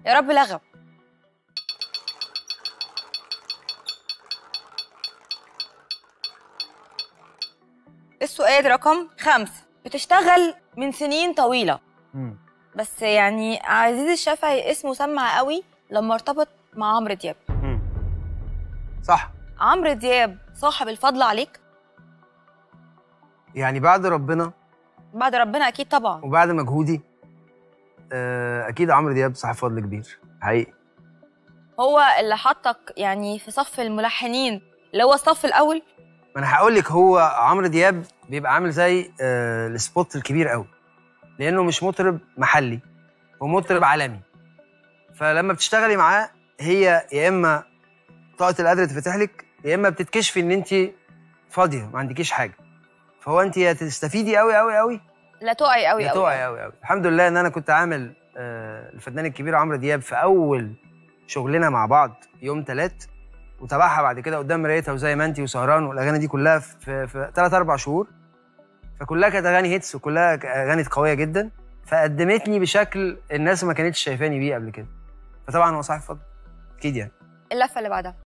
يا رب لغم السؤال رقم خمسة بتشتغل من سنين طويلة مم. بس يعني عزيز الشافعي اسمه سمع قوي لما ارتبط مع عمرو دياب مم. صح عمرو دياب صاحب الفضل عليك يعني بعد ربنا بعد ربنا اكيد طبعا وبعد مجهودي آه، اكيد عمرو دياب صاحب فضل كبير حقيقي هو اللي حطك يعني في صف الملحنين اللي هو الصف الاول ما انا هقول لك هو عمرو دياب بيبقى عامل زي آه، السبوت الكبير قوي لانه مش مطرب محلي هو مطرب عالمي فلما بتشتغلي معاه هي يا اما طاقه القدر تفتح لك يا اما بتتكشفي ان انت فاضيه ما عندكيش حاجه فهو انت يا تستفيدي قوي قوي قوي لا تقعي قوي يا قوي تقعي قوي قوي الحمد لله ان انا كنت عامل آه، الفنان الكبير عمرو دياب في اول شغلنا مع بعض يوم تلات وتابعها بعد كده قدام مرايتها وزي ما انتي وسهران والاغاني دي كلها في في ثلاث اربع شهور فكلها كانت اغاني هيتس وكلها ك- اغاني قويه جدا فقدمتني بشكل الناس ما كانتش شايفاني بيه قبل كده فطبعا هو صاحب فضل اكيد يعني اللفه اللي بعدها